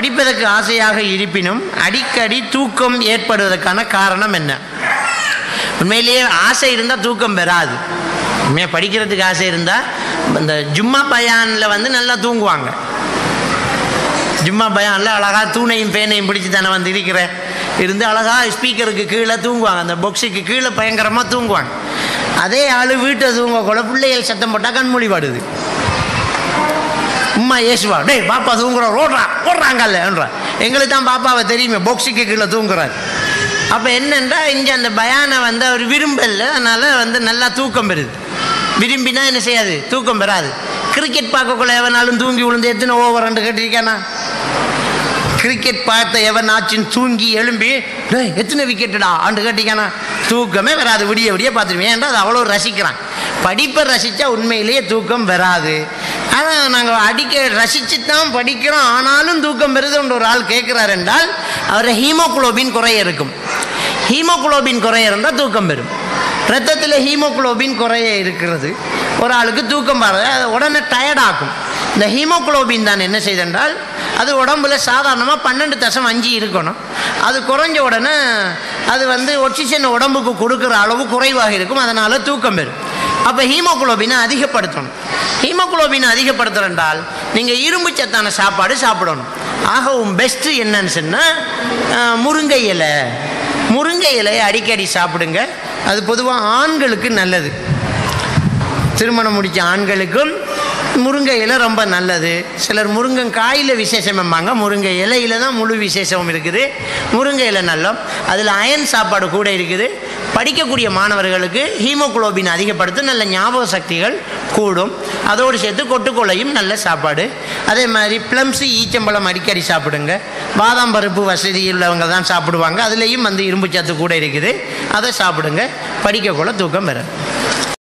படிப்பதற்கு ஆசையாக இருப்பினும் அடிக்கடி தூக்கம் ஏற்படுவதற்கான காரணம் என்ன உண்மையிலேயே ஆசை இருந்தால் தூக்கம் பெறாது உண்மையாக படிக்கிறதுக்கு ஆசை இருந்தால் இந்த ஜும்மா பயானில் வந்து நல்லா தூங்குவாங்க ஜும்மா பயானில் அழகாக தூணையும் பேனையும் பிடிச்சி தானே வந்து இருக்கிறேன் இருந்து அழகாக ஸ்பீக்கருக்கு கீழே தூங்குவாங்க அந்த பொக்ஸுக்கு கீழே பயங்கரமாக தூங்குவாங்க அதே ஆள் வீட்டை தூங்க கூட பிள்ளைகள் சத்தம் போட்டால் கண்மொழி பாடுது உம்மா ஏசுவா டேய் பாப்பா தூங்குறோம் ஓடுறா ஓடுறாங்கல்லன்றா எங்களுக்கு தான் பாப்பாவை தெரியுமே பொக்ஸுக்கு கீழே தூங்குறாரு அப்போ என்னென்றா இங்கே அந்த பயானை வந்து அவர் விரும்பல அதனால் வந்து நல்லா தூக்கம் பெறுது விரும்பினா என்ன செய்யாது தூக்கம் பெறாது கிரிக்கெட் பார்க்கக்குள்ள எவனாலும் தூங்கி விழுந்து எத்தனை ஓவர் ரெண்டு கட்டிருக்கானா கிரிக்கெட் பார்த்த எவனாச்சும் தூங்கி எழும்பி டேய் எத்தனை விக்கெட்டுடா ஆண்டு கட்டிக்கானா தூக்கமே வராது விடிய விடிய பார்த்துருவேன் ஏன்டா அது அவ்வளோ ரசிக்கிறான் படிப்பை ரசித்தா உண்மையிலேயே தூக்கம் வராது ஆனால் நாங்கள் அடிக்க ரசித்து தான் படிக்கிறோம் ஆனாலும் தூக்கம் வருதுன்ற ஒரு ஆள் கேட்குறாரு என்றால் அவரை ஹீமோகுளோபின் குறைய இருக்கும் ஹீமோகுளோபின் குறைய இருந்தால் தூக்கம் வரும் ரத்தத்தில் ஹீமோகுளோபின் குறைய இருக்கிறது ஒரு ஆளுக்கு தூக்கம் வராது அது உடனே டயர்ட் ஆக்கும் இந்த ஹீமோகுளோபின் தான் என்ன செய்தென்றால் அது உடம்புல சாதாரணமாக பன்னெண்டு தசம் அஞ்சு இருக்கணும் அது குறைஞ்ச உடனே அது வந்து ஒக்சிஜன் உடம்புக்கு கொடுக்குற அளவு குறைவாக இருக்கும் அதனால் தூக்கம் வரும் அப்போ ஹீமோகுளோபினை அதிகப்படுத்தணும் ஹீமோகுளோபினை அதிகப்படுத்துறேன்றால் நீங்கள் இரும்பு சத்தான சாப்பாடு சாப்பிடணும் ஆகவும் பெஸ்ட்டு என்னன்னு சொன்னால் முருங்கை இலை முருங்கை இலையை அடிக்கடி சாப்பிடுங்க அது பொதுவாக ஆண்களுக்கு நல்லது திருமணம் முடித்த ஆண்களுக்கும் முருங்கை இலை ரொம்ப நல்லது சிலர் முருங்கங்காயில் விசேஷம் வைப்பாங்க முருங்கை இலையில தான் முழு விசேஷமும் இருக்குது முருங்கை இலை நல்லம் அதில் அயன் சாப்பாடு கூட இருக்குது படிக்கக்கூடிய மாணவர்களுக்கு ஹீமோகுளோபின் அதிகப்படுத்தும் நல்ல ஞாபக சக்திகள் கூடும் அதோடு சேர்த்து கொட்டுக்கொள்ளையும் நல்ல சாப்பாடு அதே மாதிரி ப்ளம்ஸு ஈச்சம்பழம் அடிக்கடி சாப்பிடுங்க பாதாம் பருப்பு வசதி உள்ளவங்க தான் சாப்பிடுவாங்க அதுலேயும் வந்து இரும்பு சத்து கூட இருக்குது அதை சாப்பிடுங்க படிக்கக்குள்ள தூக்கம் பெறும்